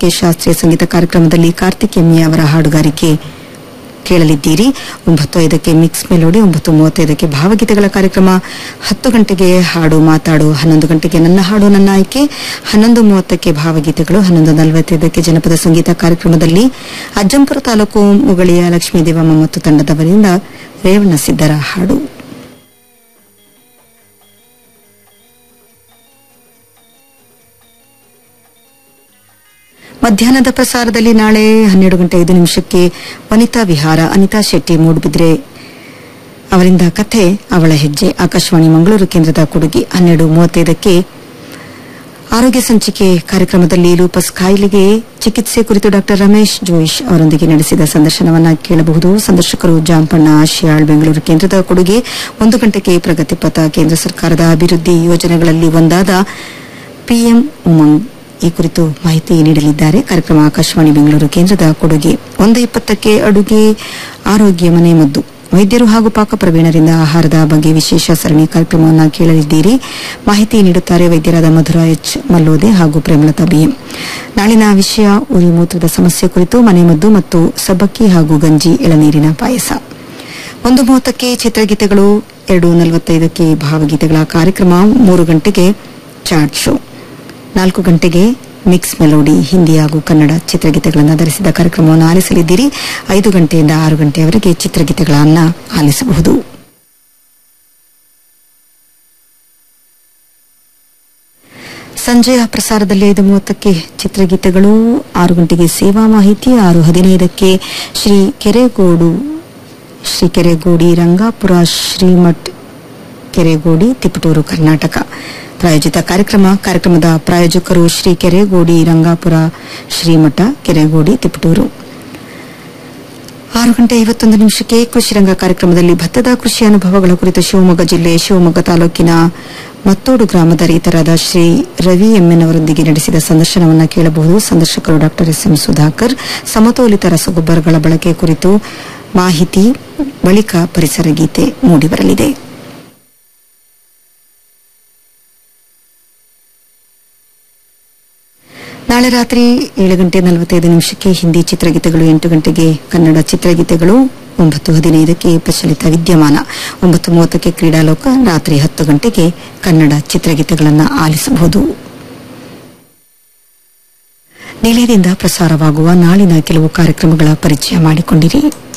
ಮೂವತ್ತಕ್ಕೆ ಶಾಸ್ತ್ರೀಯ ಸಂಗೀತ ಕಾರ್ಯಕ್ರಮದಲ್ಲಿ ಕಾರ್ತಿಕ್ ಎಮ್ಮಿ ಅವರ ಹಾಡುಗಾರಿಕೆ ಕೇಳಲಿದ್ದೀರಿ ಒಂಬತ್ತು ಐದಕ್ಕೆ ಮಿಕ್ಸ್ ಮೆಲೋಡಿ ಒಂಬತ್ತು ಮೂವತ್ತೈದಕ್ಕೆ ಭಾವಗೀತೆಗಳ ಕಾರ್ಯಕ್ರಮ ಹತ್ತು ಗಂಟೆಗೆ ಹಾಡು ಮಾತಾಡು ಹನ್ನೊಂದು ಗಂಟೆಗೆ ನನ್ನ ಹಾಡು ನನ್ನ ಆಯ್ಕೆ ಹನ್ನೊಂದು ಮೂವತ್ತಕ್ಕೆ ಭಾವಗೀತೆಗಳು ಹನ್ನೊಂದು ನಲವತ್ತೈದಕ್ಕೆ ಜನಪದ ಸಂಗೀತ ಕಾರ್ಯಕ್ರಮದಲ್ಲಿ ಅಜ್ಜಂಪುರ ತಾಲೂಕು ಮುಗಳಿಯ ಲಕ್ಷ್ಮೀ ದೇವಮ್ಮ ಮತ್ತು ತಂಡದವರಿಂದ ರೇವಣ ಸಿದ್ದರ ಹಾಡು ಮಧ್ಯಾಹ್ನದ ಪ್ರಸಾರದಲ್ಲಿ ನಾಳೆ ಹನ್ನೆರಡು ಗಂಟೆ ಐದು ನಿಮಿಷಕ್ಕೆ ವನಿತಾ ವಿಹಾರ ಅನಿತಾ ಶೆಟ್ಟಿ ಮೂಡುಬಿದ್ರೆ ಅವರಿಂದ ಕಥೆ ಅವಳ ಹೆಜ್ಜೆ ಆಕಾಶವಾಣಿ ಮಂಗಳೂರು ಕೇಂದ್ರದ ಕೊಡುಗೆ ಹನ್ನೆರಡು ಮೂವತ್ತೈದಕ್ಕೆ ಆರೋಗ್ಯ ಸಂಚಿಕೆ ಕಾರ್ಯಕ್ರಮದಲ್ಲಿ ಲೂಪಸ್ ಕಾಯಿಲೆಗೆ ಚಿಕಿತ್ಸೆ ಕುರಿತು ಡಾಕ್ಟರ್ ರಮೇಶ್ ಜೋಯಿಶ್ ಅವರೊಂದಿಗೆ ನಡೆಸಿದ ಸಂದರ್ಶನವನ್ನ ಕೇಳಬಹುದು ಸಂದರ್ಶಕರು ಜಾಂಪಣ್ಣ ಶಿಯಾಳ್ ಬೆಂಗಳೂರು ಕೇಂದ್ರದ ಕೊಡುಗೆ ಒಂದು ಗಂಟೆಗೆ ಪ್ರಗತಿ ಪಥ ಕೇಂದ್ರ ಸರ್ಕಾರದ ಅಭಿವೃದ್ಧಿ ಯೋಜನೆಗಳಲ್ಲಿ ಒಂದಾದ ಪಿಎಂ ಉಮಂಗ್ ಈ ಕುರಿತು ಮಾಹಿತಿ ನೀಡಲಿದ್ದಾರೆ ಕಾರ್ಯಕ್ರಮ ಆಕಾಶವಾಣಿ ಬೆಂಗಳೂರು ಕೇಂದ್ರದ ಕೊಡುಗೆ ಒಂದು ಇಪ್ಪತ್ತಕ್ಕೆ ಅಡುಗೆ ಆರೋಗ್ಯ ಮನೆ ಮದ್ದು ವೈದ್ಯರು ಹಾಗೂ ಪಾಕ ಪ್ರವೀಣರಿಂದ ಆಹಾರದ ಬಗ್ಗೆ ವಿಶೇಷ ಸರಣಿ ಕಾರ್ಯಕ್ರಮವನ್ನು ಕೇಳಲಿದ್ದೀರಿ ಮಾಹಿತಿ ನೀಡುತ್ತಾರೆ ವೈದ್ಯರಾದ ಮಧುರಾ ಎಚ್ ಮಲ್ಲೋದೆ ಹಾಗೂ ಪ್ರೇಮಲತಾ ಬಿಎಂ ನಾಳಿನ ವಿಷಯ ಉರಿ ಮೂತ್ರದ ಸಮಸ್ಯೆ ಕುರಿತು ಮನೆಮದ್ದು ಮತ್ತು ಸಬ್ಬಕ್ಕಿ ಹಾಗೂ ಗಂಜಿ ಎಳನೀರಿನ ಪಾಯಸ ಒಂದು ಮೂವತ್ತಕ್ಕೆ ಚಿತ್ರಗೀತೆಗಳು ಎರಡು ನಲವತ್ತೈದಕ್ಕೆ ಭಾವಗೀತೆಗಳ ಕಾರ್ಯಕ್ರಮ ಮೂರು ಗಂಟೆಗೆ ಚಾಟ್ ಶೋ ನಾಲ್ಕು ಗಂಟೆಗೆ ಮಿಕ್ಸ್ ಮೆಲೋಡಿ ಹಿಂದಿ ಹಾಗೂ ಕನ್ನಡ ಚಿತ್ರಗೀತೆಗಳನ್ನು ಧರಿಸಿದ ಕಾರ್ಯಕ್ರಮವನ್ನು ಆಲಿಸಲಿದ್ದೀರಿ ಐದು ಗಂಟೆಯಿಂದ ಆರು ಗಂಟೆಯವರೆಗೆ ಚಿತ್ರಗೀತೆಗಳನ್ನು ಆಲಿಸಬಹುದು ಸಂಜೆಯ ಪ್ರಸಾರದಲ್ಲಿ ಐದು ಮೂವತ್ತಕ್ಕೆ ಚಿತ್ರಗೀತೆಗಳು ಆರು ಗಂಟೆಗೆ ಸೇವಾ ಮಾಹಿತಿ ಆರು ಹದಿನೈದಕ್ಕೆ ಶ್ರೀ ಕೆರೆಗೋಡು ಶ್ರೀ ಕೆರೆಗೋಡಿ ರಂಗಾಪುರ ಶ್ರೀಮಠ್ ಕೆರೆಗೋಡಿ ತಿಪಟೂರು ಕರ್ನಾಟಕ ಪ್ರಾಯೋಜಿತ ಕಾರ್ಯಕ್ರಮ ಕಾರ್ಯಕ್ರಮದ ಪ್ರಾಯೋಜಕರು ಶ್ರೀ ಕೆರೆಗೋಡಿ ರಂಗಾಪುರ ಶ್ರೀಮಠ ಕೆರೆಗೋಡಿ ತಿಪಟೂರು ಆರು ಗಂಟೆ ಐವತ್ತೊಂದು ನಿಮಿಷಕ್ಕೆ ಕೃಷಿ ರಂಗ ಕಾರ್ಯಕ್ರಮದಲ್ಲಿ ಭತ್ತದ ಕೃಷಿ ಅನುಭವಗಳ ಕುರಿತು ಶಿವಮೊಗ್ಗ ಜಿಲ್ಲೆ ಶಿವಮೊಗ್ಗ ತಾಲೂಕಿನ ಮತ್ತೋಡು ಗ್ರಾಮದ ರೈತರಾದ ಶ್ರೀ ರವಿ ಎಮ್ಮೆನ್ ಅವರೊಂದಿಗೆ ನಡೆಸಿದ ಸಂದರ್ಶನವನ್ನು ಕೇಳಬಹುದು ಸಂದರ್ಶಕರು ಡಾಕ್ಟರ್ ಎಸ್ ಎಂ ಸುಧಾಕರ್ ಸಮತೋಲಿತ ರಸಗೊಬ್ಬರಗಳ ಬಳಕೆ ಕುರಿತು ಮಾಹಿತಿ ಬಳಿಕ ಪರಿಸರ ಗೀತೆ ಮೂಡಿಬರಲಿದೆ ನಾಳೆ ರಾತ್ರಿ ಏಳು ಗಂಟೆ ನಲವತ್ತೈದು ನಿಮಿಷಕ್ಕೆ ಹಿಂದಿ ಚಿತ್ರಗೀತೆಗಳು ಎಂಟು ಗಂಟೆಗೆ ಕನ್ನಡ ಚಿತ್ರಗೀತೆಗಳು ಒಂಬತ್ತು ಹದಿನೈದಕ್ಕೆ ಪ್ರಚಲಿತ ವಿದ್ಯಮಾನ ಒಂಬತ್ತು ಮೂವತ್ತಕ್ಕೆ ಕ್ರೀಡಾಲೋಕ ರಾತ್ರಿ ಹತ್ತು ಗಂಟೆಗೆ ಕನ್ನಡ ಚಿತ್ರಗೀತೆಗಳನ್ನು ಆಲಿಸಬಹುದು ನಿಲಯದಿಂದ ಪ್ರಸಾರವಾಗುವ ನಾಳಿನ ಕೆಲವು ಕಾರ್ಯಕ್ರಮಗಳ ಪರಿಚಯ ಮಾಡಿಕೊಂಡಿರಿ